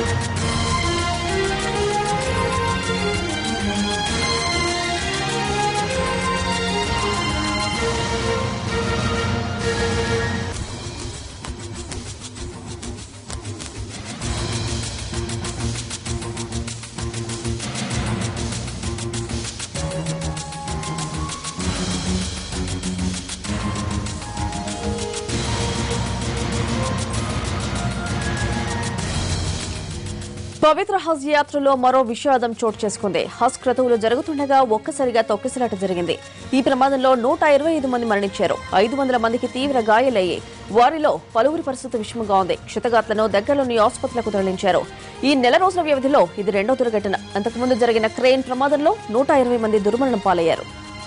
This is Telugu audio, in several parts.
పవిత్ర హజ్ యాత్రలో మరో విషాదం చోటు చేసుకుంది హజ్ క్రతువులు జరుగుతుండగా ఒక్కసారిగా తొక్కిసలాట జరిగింది ఈ ప్రమాదంలో నూట ఇరవై ఐదు మంది మరణించారు ఐదు వందల మందికి తీవ్ర గాయాలయ్యాయి వారిలో పలువురి పరిస్థితి విషమంగా ఉంది క్షతగాత్లను దగ్గరలోని ఆసుపత్రులకు తరలించారు ఈ నెల రోజుల వ్యవధిలో ఇది రెండో దుర్ఘటన అంతకుముందు జరిగిన క్రెయిన్ ప్రమాదంలో నూట ఇరవై మంది దుర్మరణం పాలయ్యారు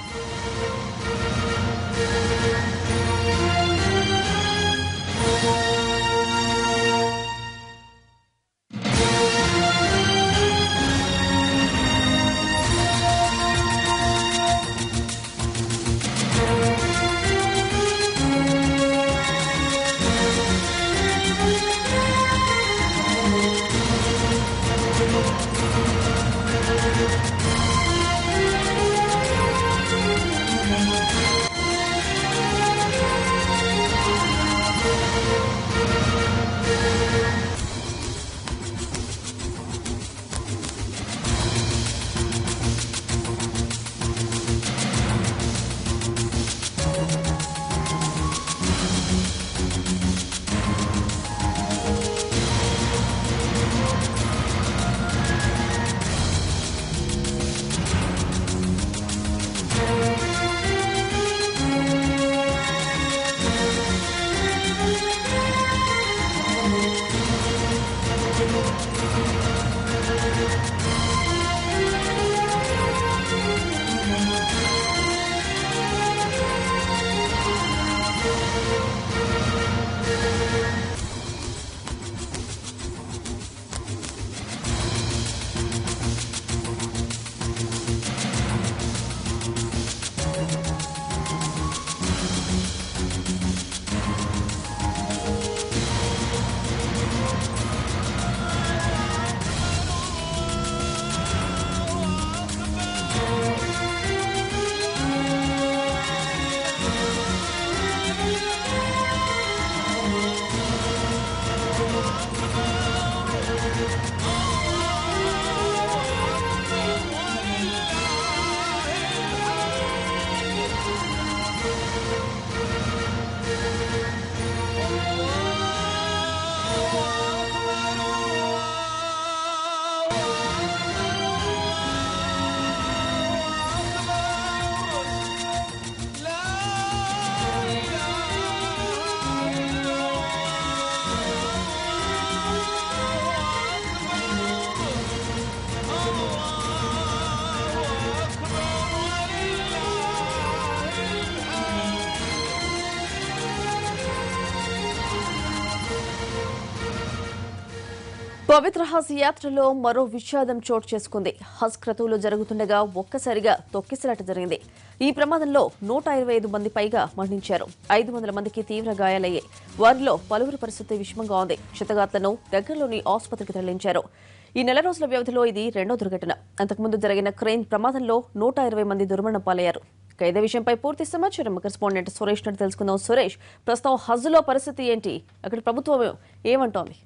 పవిత్ర హజ్ యాత్రలో మరో విషాదం చోటు చేసుకుంది హజ్ క్రతువులు జరుగుతుండగా ఒక్కసారిగా తొక్కిసలాట జరిగింది ఈ ప్రమాదంలో నూట ఇరవై ఐదు మంది పైగా మరణించారు ఐదు వందల మందికి తీవ్ర గాయాలయ్యాయి వారిలో పలువురి పరిస్థితి విషమంగా ఉంది క్షతగాత్లను దగ్గరలోని ఆసుపత్రికి తరలించారు ఈ నెల రోజుల వ్యవధిలో ఇది రెండో దుర్ఘటన అంతకుముందు జరిగిన క్రెయిన్ ప్రమాదంలో నూట ఇరవై మంది దుర్మరణం పాలయ్యారు ఇక ఇదే విషయంపై పూర్తి సమాచారం మా కరెస్పాండెంట్ సురేష్ నుండి తెలుసుకుందాం సురేష్ ప్రస్తుతం హజ్లో పరిస్థితి ఏంటి అక్కడ ప్రభుత్వం ఏమంటోంది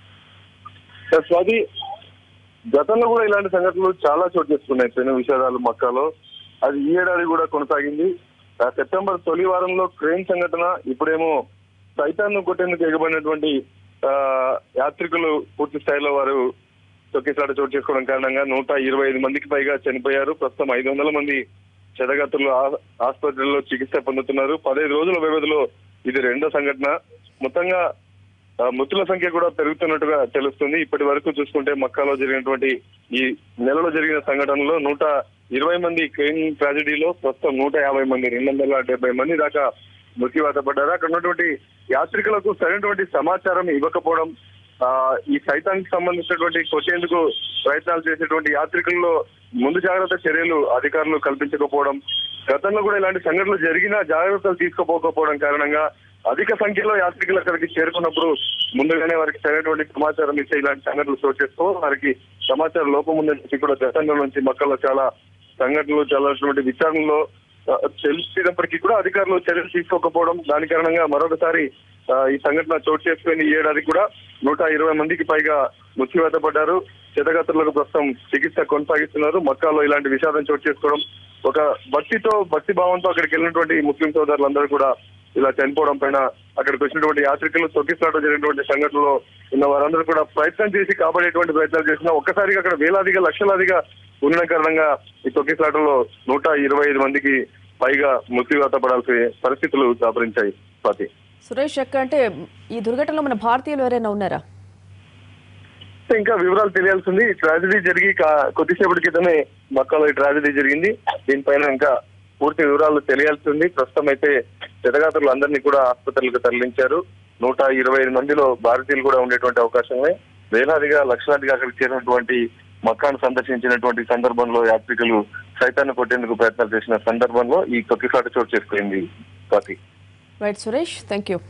సార్ స్వాతి గతంలో కూడా ఇలాంటి సంఘటనలు చాలా చోటు చేసుకున్నాయి పెను విషాదాలు మక్కాలో అది ఈ ఏడాది కూడా కొనసాగింది ఆ సెప్టెంబర్ తొలి వారంలో క్రెయిన్ సంఘటన ఇప్పుడేమో సైతాన్ని కొట్టేందుకు ఎగబడినటువంటి ఆ, యాత్రికులు పూర్తి స్థాయిలో వారు తొక్కిసాట చోటు చేసుకోవడం కారణంగా నూట ఇరవై ఐదు మందికి పైగా చనిపోయారు ప్రస్తుతం ఐదు వందల మంది చెదగతులు ఆసుపత్రుల్లో చికిత్స పొందుతున్నారు పదహైదు రోజుల వ్యవధిలో ఇది రెండో సంఘటన మొత్తంగా ఆ, మృతుల సంఖ్య కూడా పెరుగుతున్నట్టుగా తెలుస్తుంది ఇప్పటి వరకు చూసుకుంటే మక్కాలో జరిగినటువంటి ఈ నెలలో జరిగిన సంఘటనలో నూట ఇరవై మంది క్రెయిన్ ట్రాజడీలో ప్రస్తుతం నూట యాభై మంది రెండు వందల డెబ్బై మంది దాకా మృత్యువాత పడ్డారు అక్కడ ఉన్నటువంటి యాత్రికులకు సరైనటువంటి సమాచారం ఇవ్వకపోవడం ఆ ఈ సైతానికి సంబంధించినటువంటి కొట్టేందుకు ప్రయత్నాలు చేసేటువంటి యాత్రికుల్లో ముందు జాగ్రత్త చర్యలు అధికారులు కల్పించకపోవడం గతంలో కూడా ఇలాంటి సంఘటనలు జరిగినా జాగ్రత్తలు తీసుకోపోకపోవడం కారణంగా అధిక సంఖ్యలో యాత్రికులు అక్కడికి చేరుకున్నప్పుడు ముందుగానే వారికి సరైనటువంటి సమాచారం ఇచ్చే ఇలాంటి సంఘటనలు చోటు చేసుకో వారికి సమాచారం లోపం ఉందని చెప్పి కూడా గతంలో నుంచి మక్కల్లో చాలా సంఘటనలు చాలా విచారణలో ఆ, తెలిసినప్పటికీ కూడా అధికారులు చర్యలు తీసుకోకపోవడం దాని కారణంగా మరొకసారి ఆ, ఈ సంఘటన చోటు చేసుకుని ఈ ఏడాది కూడా నూట ఇరవై మందికి పైగా మృత్యువాత పడ్డారు చేతగాత్రులకు ప్రస్తుతం చికిత్స కొనసాగిస్తున్నారు మక్కాలో ఇలాంటి విషాదం చోటు చేసుకోవడం ఒక భక్తితో భక్తి భావంతో అక్కడికి వెళ్ళినటువంటి ముస్లిం సోదరులందరూ కూడా ఇలా చనిపోవడం పైన అక్కడికి వచ్చినటువంటి యాత్రికులు తొక్కిసలాట జరిగినటువంటి సంఘటనలో ఉన్న వారందరూ కూడా ప్రయత్నం చేసి కాపాడేటువంటి ప్రయత్నాలు చేసినా ఒక్కసారిగా అక్కడ వేలాదిగా లక్షలాదిగా ఉన్న కారణంగా ఈ తొక్కిసలాటలో నూట ఇరవై ఐదు మందికి పైగా మృత్యువాత పడాల్సిన పరిస్థితులు దాపరించాయి స్వాతి సురేష్ ఎక్క అంటే ఈ దుర్ఘటనలో మన భారతీయులు ఎవరైనా ఉన్నారా ఇంకా వివరాలు తెలియాల్సింది ఈ ట్రాజడీ జరిగి కా- కొద్దిసేపటి క్రితమే మక్కాలో ఈ ట్రాజడీ జరిగింది దీనిపైన ఇంకా పూర్తి వివరాలు తెలియాల్సింది ప్రస్తుతం అయితే జతగాత్రులు అందరినీ కూడా ఆసుపత్రులకు తరలించారు నూట ఇరవై ఐదు మందిలో భారతీయులు కూడా ఉండేటువంటి అవకాశం ఉంది వేలాదిగా లక్షలాదిగా అక్కడికి చేరినటువంటి మక్కాను సందర్శించినటువంటి సందర్భంలో యాత్రికులు సైతాన్ని కొట్టేందుకు ప్రయత్నాలు చేసిన సందర్భంలో ఈ తొక్కిసాట చోటు చేసుకుంది Swathi right Suresh thank you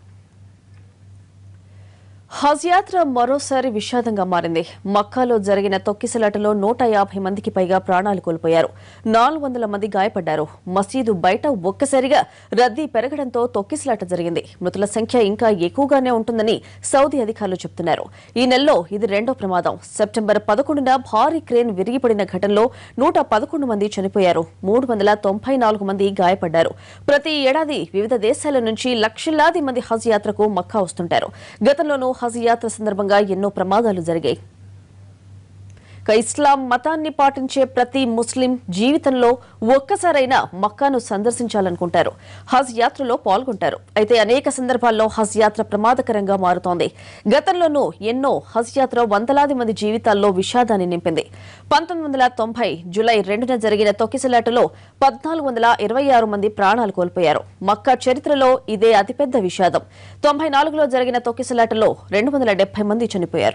హజ్ యాత్ర మరోసారి విషాదంగా మారింది మక్కాలో జరిగిన తొక్కిసలాటలో నూట యాభై మందికి పైగా ప్రాణాలు కోల్పోయారు నాలుగు వందల మంది గాయపడ్డారు మసీదు బయట ఒక్కసారిగా రద్దీ పెరగడంతో తొక్కిసలాట జరిగింది మృతుల సంఖ్య ఇంకా ఎక్కువగానే ఉంటుందని సౌదీ అధికారులు చెబుతున్నారు ఈ నెలలో ఇది రెండో ప్రమాదం సెప్టెంబర్ పదకొండున భారీ క్రేన్ విరిగిపడిన ఘటనలో నూట పదకొండు మంది చనిపోయారు మూడు వందల తొంభై నాలుగు మంది గాయపడ్డారు ప్రతి ఏడాది వివిధ దేశాల నుంచి లక్షలాది మంది హజ్ యాత్రకు మక్కా వస్తుంటారు గతంలోనూ హజ్ యాత్ర సందర్భంగా ఎన్నో ప్రమాదాలు జరిగాయి ఇక ఇస్లాం మతాన్ని పాటించే ప్రతి ముస్లిం జీవితంలో ఒక్కసారైనా మక్కాను సందర్శించాలనుకుంటారు హజ్ యాత్రలో పాల్గొంటారు అయితే అనేక సందర్భాల్లో హజ్ యాత్ర ప్రమాదకరంగా మారుతోంది గతంలోనూ ఎన్నో హజ్ యాత్ర వందలాది మంది జీవితాల్లో విషాదాన్ని నింపింది పంతొమ్మిది వందల తొంభై జులై రెండున జరిగిన తొక్కిసలాటలో పద్నాలుగు వందల ఇరవై ఆరు మంది ప్రాణాలు కోల్పోయారు మక్కా చరిత్రలో ఇదే అతిపెద్ద విషాదం తొంభై నాలుగులో జరిగిన తొక్కిసలాటలో రెండు వందల డెబ్బై మంది చనిపోయారు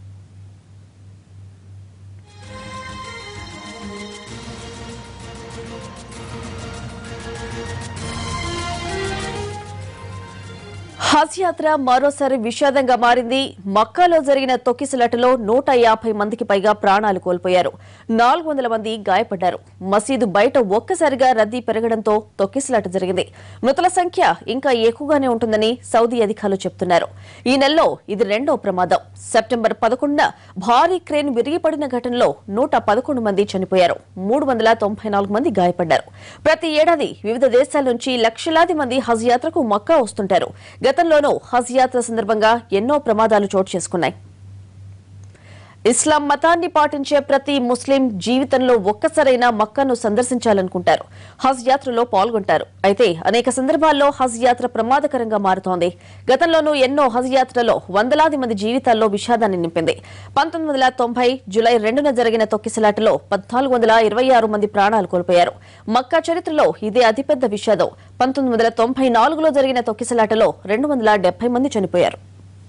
హజ్ యాత్ర మరోసారి విషాదంగా మారింది మక్కాలో జరిగిన తొక్కిసలాటలో నూట యాభై మందికి పైగా ప్రాణాలు కోల్పోయారు నాలుగు వందల మంది గాయపడ్డారు మసీదు బయట ఒక్కసారిగా రద్దీ పెరగడంతో తొక్కిసలాట జరిగింది మృతుల సంఖ్య ఇంకా ఎక్కువగానే ఉంటుందని సౌదీ అధికారులు చెబుతున్నారు ఈ నెలలో ఇది రెండో ప్రమాదం సెప్టెంబర్ పదకొండున భారీ క్రేన్ విరిగిపడిన ఘటనలో నూట పదకొండు మంది చనిపోయారు మూడు వందల తొంభై నాలుగు మంది గాయపడ్డారు ప్రతి ఏడాది వివిధ దేశాల నుంచి లక్షలాది మంది హజ్ యాత్రకు మక్కా వస్తుంటారు గతంలోనూ హజ్ యాత్ర సందర్భంగా ఎన్నో ప్రమాదాలు చోటు చేసుకున్నాయి ఇస్లాం మతాన్ని పాటించే ప్రతి ముస్లిం జీవితంలో ఒక్కసారైనా మక్కాను సందర్శించాలనుకుంటారు హజ్ యాత్రలో పాల్గొంటారు అయితే అనేక సందర్భాల్లో హజ్ యాత్ర ప్రమాదకరంగా మారుతోంది గతంలోనూ ఎన్నో హజ్ యాత్రలో వందలాది మంది జీవితాల్లో విషాదాన్ని నింపింది పంతొమ్మిది వందల తొంభై జులై రెండున జరిగిన తొక్కిసలాటలో పద్నాలుగు వందల ఇరవై ఆరు మంది ప్రాణాలు కోల్పోయారు మక్కా చరిత్రలో ఇదే అతిపెద్ద విషాదం పంతొమ్మిది వందల తొంభై నాలుగులో జరిగిన తొక్కిసలాటలో రెండు వందల డెబ్బై మంది చనిపోయారు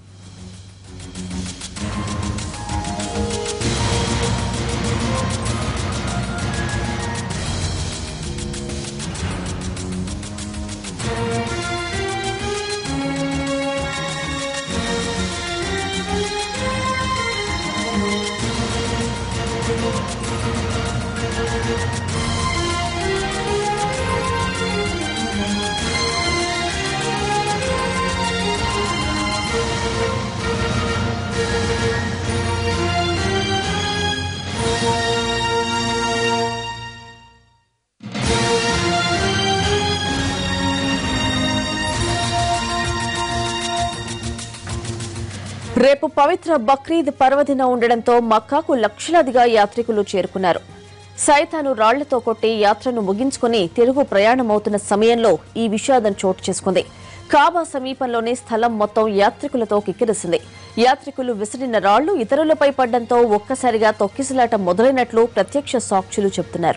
రేపు పవిత్ర బక్రీద్ పర్వదినం ఉండడంతో మక్కాకు లక్షలాదిగా యాత్రికులు చేరుకున్నారు సైతాను రాళ్లతో కొట్టి యాత్రను ముగించుకుని తిరుగు ప్రయాణమవుతున్న సమయంలో ఈ విషాదం చోటు చేసుకుంది కాబా సమీపంలోనే స్థలం మొత్తం యాత్రికులతో కిక్కిరిసింది యాత్రికులు విసిరిన రాళ్లు ఇతరులపై పడ్డంతో ఒక్కసారిగా తొక్కిసలాట మొదలైనట్లు ప్రత్యక్ష సాక్షులు చెబుతున్నారు